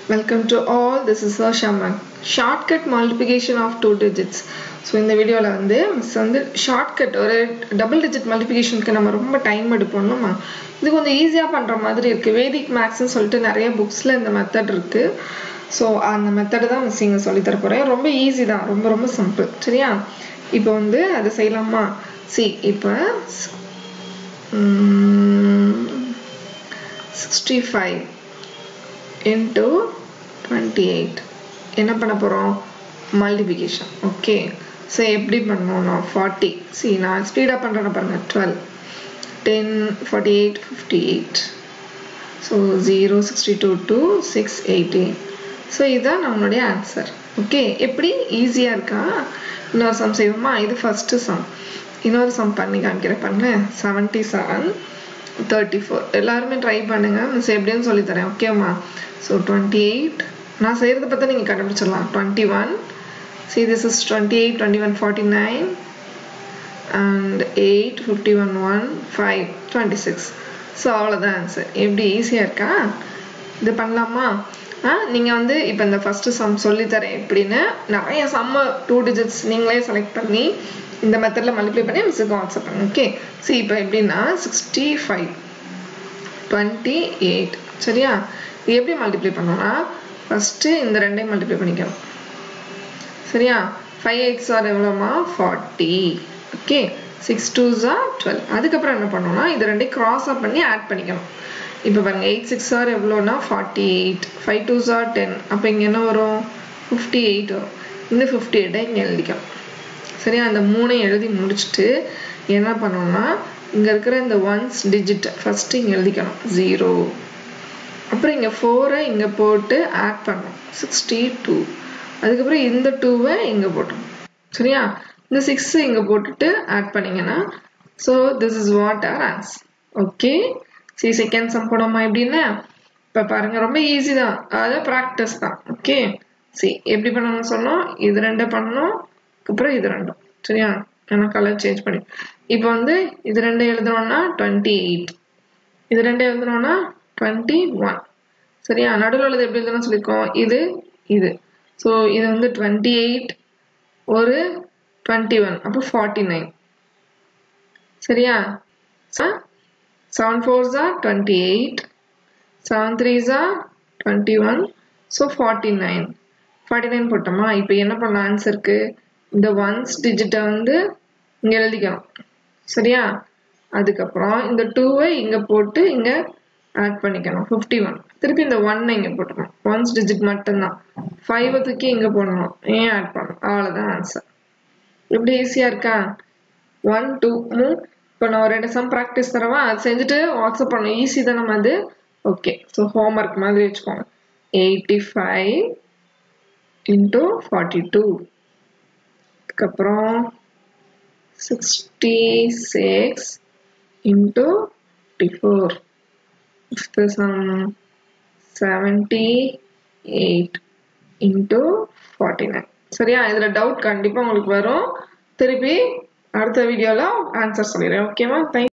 Welcome to all, this is Shaman. Shortcut multiplication of two digits. So இந்த வீடியோவில் வந்து miss வந்து shortcut ஒரு டபுள் டிஜிட் மல்டிபிகேஷனுக்கு நம்ம ரொம்ப டைம் எடுப்போம்மா இது கொஞ்சம் ஈஸியாக பண்ணுற மாதிரி இருக்குது வேதிக் மேக்ஸ்னு சொல்லிட்டு நிறைய புக்ஸில் இந்த மெத்தட் இருக்குது ஸோ அந்த மெத்தடு தான் மிஸ் இங்கே சொல்லித்தர போகிறேன் ரொம்ப ஈஸி தான் ரொம்ப ரொம்ப சிம்பிள் சரியா இப்போ வந்து அதை செய்யலாமா சி இப்போ sixty five into twenty eight என்ன பண்ண போகிறோம் மல்டிபிகேஷன் ஓகே ஸோ எப்படி பண்ணணும்னா ஃபார்ட்டி சி நான் ஸ்பீடாக பண்ணுறேன்னு பாருங்கள் twelve ten forty eight fifty eight so zero sixty two two six eighty so இதுதான் நம்மளுடைய ஆன்சர் ஓகே எப்படி ஈஸியாக இருக்கா இன்னொரு சம் செய்வோமா இது ஃபஸ்ட்டு சம் இன்னொரு சம் பண்ணி காமிக்கிறேன் பண்ணு செவன்ட்டி செவன் தேர்ட்டி ஃபோர் எல்லாருமே ட்ரை பண்ணுங்கள் மிஸ் எப்படின்னு சொல்லித்தரேன் ஓகேம்மா ஸோ டுவெண்ட்டி எயிட் நான் செய்கிறத பார்த்தா நீங்கள் கண்டுபிடிச்சிடலாம் twenty one see this is 28 21 49 and 8 51 1 5 26 so அவ்வளோதான் ஆன்சர் எப்படி ஈஸியாக இருக்கா இது பண்ணலாமா ஆ நீங்கள் வந்து இப்போ இந்த ஃபஸ்ட்டு சம் சொல்லித்தரேன் எப்படின்னு நிறைய சம்ம டூ டிஜிட்ஸ் நீங்களே செலக்ட் பண்ணி இந்த மெத்தடில் மல்டிப்ளை பண்ணி மிஸ்ஸுக்கு வாட்ஸ்அப் பண்ணுங்க ஓகே சி இப்போ எப்படின்னா சிக்ஸ்டி ஃபைவ் டுவெண்ட்டி எயிட் சரியா இது எப்படி மல்டிப்ளை பண்ணோம்னா ஃபஸ்ட்டு இந்த ரெண்டையும் மல்டிப்ளை பண்ணிக்கணும் சரியா ஃபைவ் எயிட்ஸ் ஆர் எவ்வளோமா forty okay six twos are twelve அதுக்கப்புறம் என்ன பண்ணணும்னா இது ரெண்டையும் க்ராஸ் அப் பண்ணி ஆட் பண்ணிக்கணும் இப்போ பாருங்க எயிட் சிக்ஸ் ஆர் எவ்வளோனா forty eight five twos are ten அப்போ இங்கே என்ன வரும் ஃபிஃப்டி எயிட் வரும் இந்த ஃபிஃப்டி எயிட்டை இங்கே எழுதிக்கணும் சரியா அந்த மூணையும் எழுதி முடிச்சுட்டு என்ன பண்ணணும்னா இங்கே இருக்கிற இந்த ஒன்ஸ் டிஜிட் ஃபஸ்ட்டு இங்கே எழுதிக்கணும் ஜீரோ அப்புறம் இங்கே ஃபோரை இங்கே போட்டு ஆட் பண்ணணும் சிக்ஸ்டி டூ அதுக்கப்புறம் இந்த டூவை இங்கே போட்டோம் சரியா இந்த சிக்ஸ் இங்கே போட்டுட்டு ஆட் பண்ணிங்கன்னா so this is what are answer okay see second sum போனோமா எப்படின்னா இப்போ பாருங்க ரொம்ப ஈஸி தான் அதாவது ப்ராக்டிஸ் தான் ஓகே சி எப்படி பண்ணணும்னு சொன்னோம் இது ரெண்டை பண்ணணும் அப்புறம் இது ரெண்டும் சரியா ஏன்னா கலர் சேஞ்ச் பண்ணி இப்போ வந்து இது ரெண்டு எழுதணும்னா டுவெண்ட்டி எயிட் இது ரெண்டு எழுதணும்னா டுவெண்ட்டி ஒன் சரியா நடுவில் உள்ளது எப்படி எழுதணும்னு சொல்லியிருக்கோம் இது இது ஸோ இது வந்து டுவெண்ட்டி எயிட் ஒரு டுவெண்ட்டி ஒன் அப்போ ஃபார்ட்டி நைன் சரியா செவன் ஃபோர்ஸா டுவெண்ட்டி எயிட் செவன் த்ரீஸா twenty one so forty nine forty nine போட்டோமா இப்போ என்ன பண்ண ஆன்சருக்கு இந்த ஒன்ஸ் டிஜிட்டை வந்து இங்கே எழுதிக்கணும் சரியா அதுக்கப்புறம் இந்த டூவை இங்கே போட்டு இங்கே ஆட் பண்ணிக்கணும் ஃபிஃப்டி ஒன் திருப்பி இந்த ஒன்னை இங்கே போட்டுக்கணும் ஒன்ஸ் டிஜிட் மட்டும்தான் ஃபைவ் தூக்கி இங்கே போடணும் ஏன் ஆட் பண்ணணும் அவ்வளோதான் ஆன்சர் எப்படி ஈஸியாக இருக்கா ஒன் டூ மூ இப்போ நான் ரெண்டு சம் ப்ராக்டிஸ் தரவா அது செஞ்சுட்டு வாட்ஸ்அப் பண்ணணும் ஈஸி தான் நம்ம அது ஓகே ஸோ ஹோம் ஒர்க் மாதிரி வச்சுக்கோங்க eighty five into forty two அதுக்கப்புறம் sixty six into fifty four fifth sum 78 into 49 சரியா இதில் டவுட் கண்டிப்பாக உங்களுக்கு வரும் திருப்பி அடுத்த வீடியோவில் ஆன்சர் சொல்லிடுறேன் ஓகேவா தேங்க்